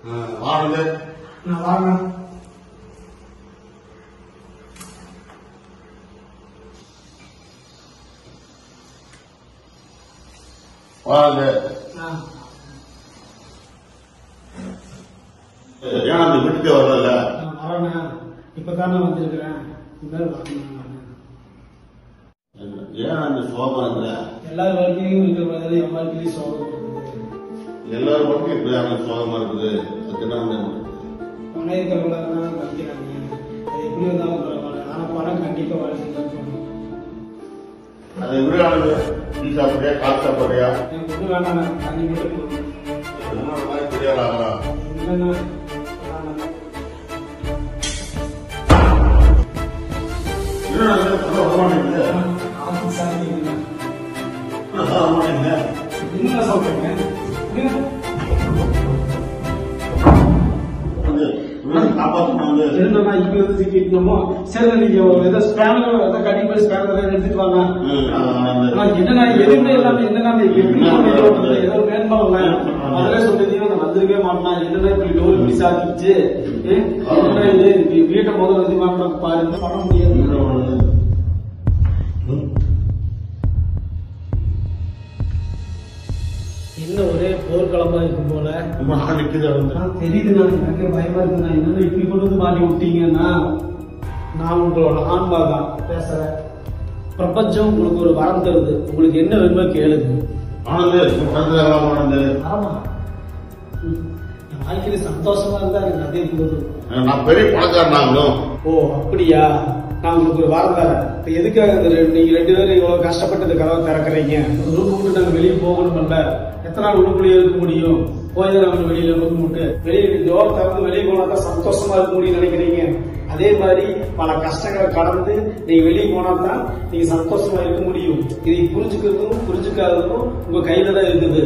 வாங்க நான் வாங்க வாங்க ஏன் அந்த வீட்டுக்கு வரல நான் வரேண்ணா இப்பதானே வந்திருக்கிறேன் இனிமேல் வரணும் ஏன் அந்த சோகம் இல்ல எல்லார் வாழ்க்கையிலும் இருக்கிற மாதிரி என் வாழ்க்கையிலையும் சோகம் இருக்குது. எல்லாரும் மட்டும் இப்படியான சோகமா இருக்குது அதுக்கு என்ன அந்த- பணம் இருக்கிறவங்கள தான் படிக்கிறாங்க அது எப்படி வந்தாலும் பரவாயில்ல ஆனா பணம் கண்டிப்பா வேலை செஞ்சுருக்கணும் அது எப்படி ஆளுங்க டீ சாப்பிட்றியா காஃபி சாப்பிட்றியா என் பொண்ணு வேணாம் தண்ணி மட்டும் போதும். உன்னோட மாதிரி பெரிய ஆளா இல்லைண்ணா வேணாம். என்னடா இது? சொல்ல வரமாட்டேங்குது. ஆஃபீஸ் சாமி இல்லைண்ணா. சொல்ல வரமாட்டேங்குது. என்ன சொல்றீங்க என்ன? வந்து இவனை காப்பாத்தணும் வந்து என்னண்ணா இப்ப வந்து திட்டிட்டோமோ சரி நீங்க ஒரு ஏதோ ஸ்பேனர் ஏதோ கண்டிப்பா ஸ்பேனர் எடுத்துட்டு வாங்க ம், அதான் அந்த- ஆனா என்னண்ணா எதுவுமே இல்லாம என்னண்ணா நீ எப்படி பண்ணிட்டு வந்தது? ஏதோ வேணுமால அதெல்லாம் சொல்லிட்டீங்க நான் வந்திருக்கவே மாட்டேன் என்னண்ணா இப்படி டோர் இப்படி சாத்திச்சு ஏ, என்னண்ணா இது வீ- வீட்டை முதல்ல வந்து மாட்டாங்க பாருங்க பண்ண முடியாது ம். என்ன ஒரே போர்க்களமா இருக்கும் போல ரொம்ப நாள் நிக்குது வந்து ஆ, தெரியுதுண்ணா எனக்கு பயமா இருக்குண்ணா என்னண்ணா இப்படி கொண்டு வந்து மாட்டி விட்டீங்கன்னா நான் உங்களோட ஆன்மா தான் பேசுறேன் பிரபஞ்சம் உங்களுக்கு ஒரு வரம் தருது உங்களுக்கு என்ன வேணுமோ கேளுங்க ஆனது பக்கத்துல எல்லாம் ஆனது ஆமா ம். என் வாழ்க்கையில சந்தோஷமா இருந்தா எனக்கு அதே போதும் நான் பெரிய பணக்காரனாகணும் ஓ அப்படியா நான் உங்களுக்கு ஒரு வாரம் தரேன் இப்ப எதுக்காக இந்த ரெண்டு- நீங்க ரெண்டு பேரும் இவ்வளவு கஷ்டப்பட்டு இந்த கதவை திறக்கறீங்க ரூம் விட்டு நாங்க வெளியே போகணும்ல எத்தனை நாள் உள்ளுக்குள்ளேயே இருக்க முடியும் போய் தான் நம்ம வெளியில ரூம் விட்டு வெளியே டோர் திறந்து வெளியே போனா தான் சந்தோஷமா இருக்க முடியும்னு நினைக்கிறீங்க அதே மாதிரி பல கஷ்டங்களை கடந்து நீங்க வெளியே போனா தான் நீங்க சந்தோஷமா இருக்க முடியும் இதை புரிஞ்சுக்கிறதும் புரிஞ்சுக்காததும் உங்க கையில தான் இருக்குது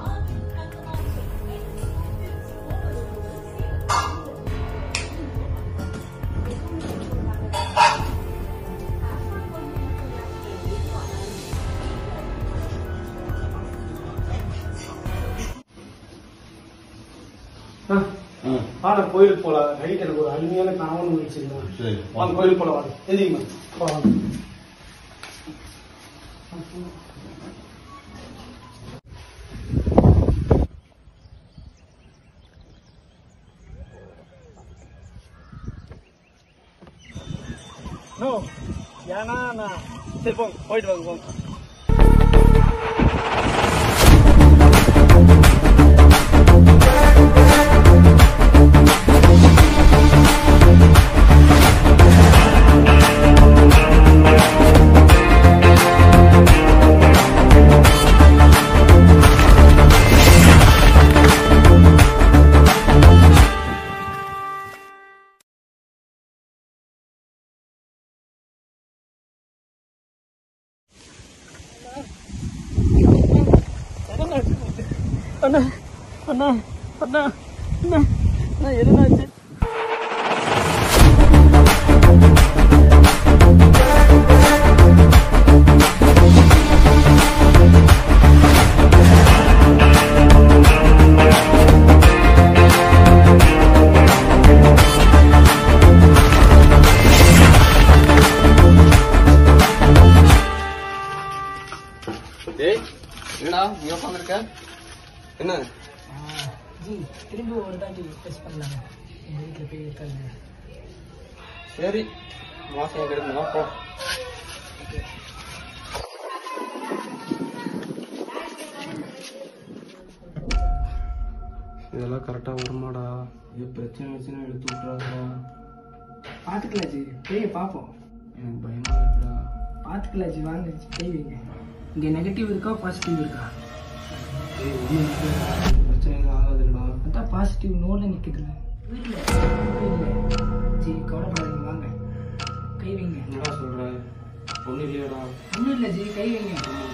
ஆ, ம். வாங்க கோயிலுக்கு போலாம் நைட் எனக்கு ஒரு அருமையான காவல் வச்சிருந்தேன் சரி வாங்க கோயிலுக்கு போலாம் வாங்க எதிரிங்க போலாம் நோ ஏன்னா நான் சரி போங்க போயிட்டு வாங்க போங்க அண்ணா அண்ணா அண்ணா அண்ணா அண்ணா எதுனாச்சு டேய் என்னடா நீ உட்காந்துருக்க என்ன ஜி திரும்பி ஒரு தாட்டி டெஸ்ட் பண்ணலாங்க எங்கள் வீட்டில் போய் இருக்காங்க சரி மாசம் கிடைக்குமா போ இதெல்லாம் கரெக்டாக வருமாடா இது பிரச்சனை வச்சுன்னா எடுத்து விட்றாதா பார்த்துக்கலாம் ஜி போய் பார்ப்போம் எனக்கு பயமா இருக்குடா பார்த்துக்கலாம் ஜி வாங்க போய் வைங்க இங்கே நெகட்டிவ் இருக்கா பாசிட்டிவ் இருக்கா ஏய் ஒன்றும் பிரச்சனை எதுவும் ஆகாதுடா அதான் பாசிட்டிவ் நோவில் நிற்குதுல வீட்டில் ஜி கவலைப்படாதீங்க வாங்க கை வைங்க என்னடா சொல்ற ஒன்றும் இல்லையாடா ஒன்றும் இல்லை ஜி கை வைங்க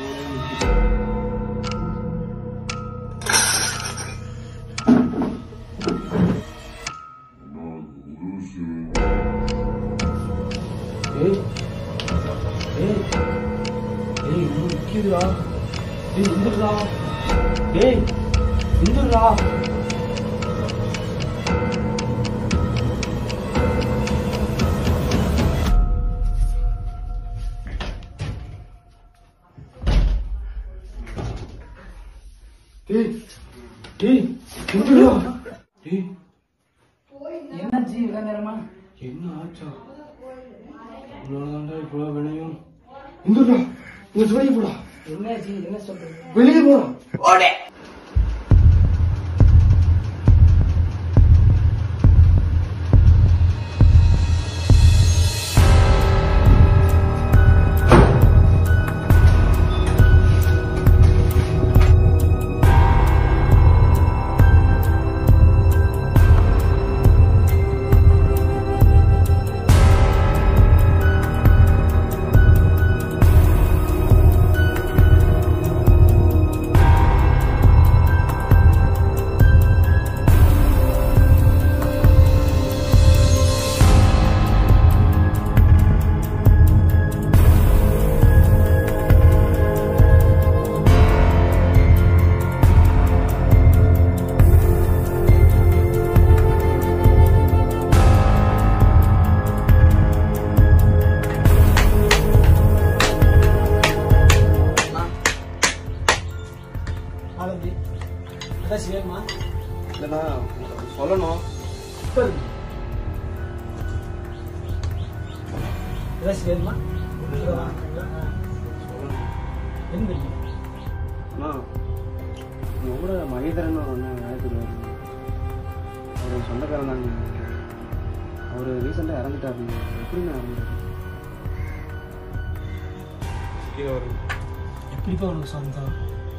ஏய் ஏய் ஏய் இது நிற்கிதுடா ஏய் இந்துடா ஏய் இந்துடா டேய் டேய் எங்கடா டேய் என்னாச்சு இவ்வளவு நேரமா என்ன ஆச்சா இவ்வளோதான்டா இவ்வளோ வினையும் எங்கடா இங்க வெளியே போடா என்னாச்சு என்ன சொல்றது வெளியே போடா ஆலம்பி அதான் சிவமா இல்லைண்ணா சொல்லணும் உட்காருங்க ஏதாச்சும் வேணுமா சொல்லணும் எங்க அண்ணா உங்க கூட மகேந்திரன் ஒரு அண்ணன் வேலைக்கு வருவாருங்க அவர் சொந்தக்காரன் தாங்க அவர் ரீசெண்டாக இறந்துட்டாருங்க எப்படிங்க இறந்துட்டாரு கீழே வருங்க எப்படிப்பா உனக்கு சொந்தம்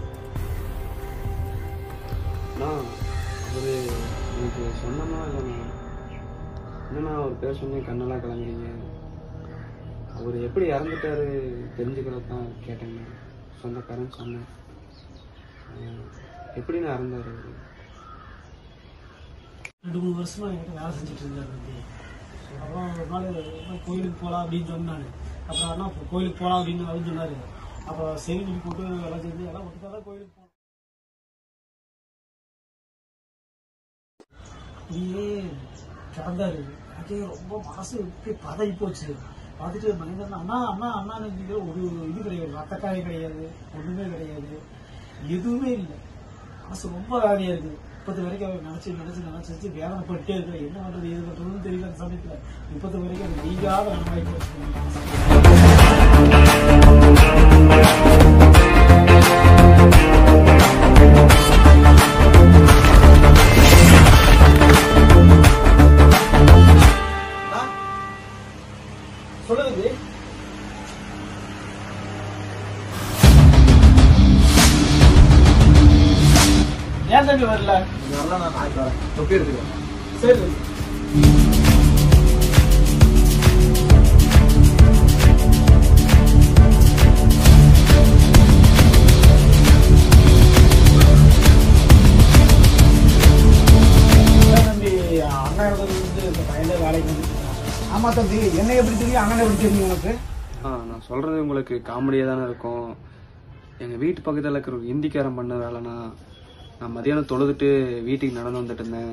அண்ணா அவர் எனக்கு சொன்னமா இல்லைண்ணா என்னண்ணா அவர் பேர் சொன்னே கண்ணெல்லாம் கலங்குறீங்க அவர் எப்படி இறந்துட்டாரு தெரிஞ்சுக்கிறது தான் கேட்டேங்க சொந்தக்காரன் சொன்னேன் அஹ் எப்படிண்ணா இறந்தாரு அவரு? ரெண்டு மூணு வருஷமா என்கிட்ட வேலை செஞ்சுட்டு இருந்தாரு தம்பி அப்புறம் ஒரு நாள் போய் கோயிலுக்கு போகலாம் அப்படின்னு சொன்னாரு அப்புறம் அண்ணா இப்போ கோயிலுக்கு போகலாம் அப்படின்னு அவர் சொன்னாரு அப்போ சரி சொல்லி போட்டு எல்லாம் செஞ்சு எல்லாம் ஒட்டுக்காதான் கோயிலுக்கு போனோம் அப்படியே கிடந்தாரு எனக்கே ரொம்ப மனசு இப்படி பதவி போச்சு பார்த்துட்டு மனிதன் அண்ணா அண்ணா அண்ணான்னு ஒரு இது கிடையாது ரத்தக்காயம் கிடையாது ஒண்ணுமே கிடையாது எதுவுமே இல்லை மனசு ரொம்ப வேலையா இருக்கு இப்பத்து வரைக்கும் அவர் நினைச்சு நினைச்சு நினைச்சு வேதனைப்பட்டே இருக்கிற என்ன பண்றது எது பண்றதுன்னு தெரியல அந்த சமயத்துல இப்பத்து வரைக்கும் அது நீங்காத நன்மைக்கு வச்சுக்கோங்க சொல்லுது ஏன் தம்பி வரல சரி ஏன் தம்பி அண்ணா இடத்துல இருந்து இந்த பையன்ல வேலைக்கு வந்துட்டு ஆமா தம்பி என்ன எப்படி தெரியும் அண்ணன் எப்படி தெரியும் உனக்கு ஆ நான் சொல்றது உங்களுக்கு காமெடியாக தானே இருக்கும் எங்கள் வீட்டு பக்கத்தில் இருக்கிற ஒரு ஹிந்திக்காரன் பண்ண வேலைண்ணா நான் மதியானம் தொழுதுட்டு வீட்டுக்கு நடந்து வந்துட்டு இருந்தேன்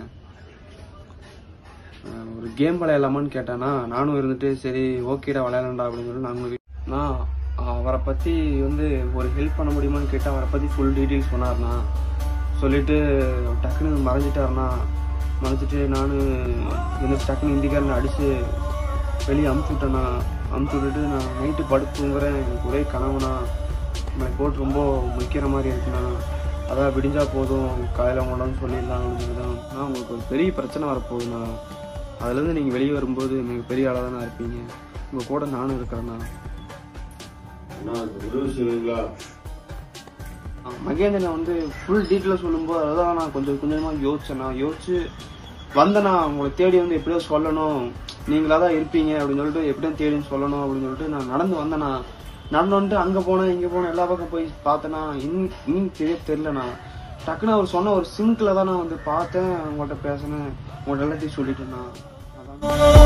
ஆ, ஒரு கேம் விளையாடலாமான்னு கேட்டானா நானும் இருந்துட்டு சரி ஓகேடா விளையாடலாம்டா அப்படின்னு சொல்லி நாங்களும் வீ- நான் அவரை பற்றி வந்து ஒரு ஹெல்ப் பண்ண முடியுமான்னு கேட்டால் அவரை பற்றி ஃபுல் டீட்டெயில்ஸ் சொன்னார்ண்ணா சொல்லிட்டு டக்குன்னு மறைஞ்சிட்டாருண்ணா மறைச்சிட்டு நான் இந்த டக்குன்னு ஹிந்திக்காரனை அடித்து வெளியே அமுச்சு விட்டேண்ணா அமுச்சு விட்டுட்டு நான் நைட்டு படுத்து தூங்குறேன் எனக்கு ஒரே கனவுண்ணா எனக்கு போட்டு ரொம்ப முக்கிற மாதிரி இருக்குண்ணா அதான் விடிஞ்சா போதும் காலையில் கொண்டாந்து சொல்லிடலாம் அப்படின்னு தான் நான் உங்களுக்கு ஒரு பெரிய பிரச்சனை வரப்போகுதுண்ணா அதுலேருந்து நீங்கள் வெளியே வரும்போது மிகப்பெரிய ஆளாக தானே இருப்பீங்க உங்கள் கூட நானும் இருக்கிறேண்ணா அண்ணா அதுக்கு உதவி செய்வீங்களா மகேந்திரன் வந்து ஃபுல் டீட்டெயிலாக சொல்லும்போது அதான் நான் கொஞ்சம் கொஞ்சமாக யோசிச்சேண்ணா யோசிச்சு வந்தேண்ணா உங்களை தேடி வந்து எப்படியோ சொல்லணும் நீங்களா தான் இருப்பீங்க அப்படின்னு சொல்லிட்டு எப்படியும் தேடி சொல்லணும் அப்படின்னு சொல்லிட்டு நான் நடந்து வந்தேண்ணா நடந்து வந்துட்டு அங்கே போனேன் இங்கே போனேன் எல்லா பக்கம் போய் பார்த்தேன்னா இன்னும் இன்னும் தெரிய தெரிலண்ணா டக்குன்னு அவர் சொன்ன ஒரு சிங்கில் தான் நான் வந்து பார்த்தேன் உங்கள்கிட்ட பேசினேன் உங்கள்கிட்ட எல்லாத்தையும் சொல்லிட்டேண்ணா அதான்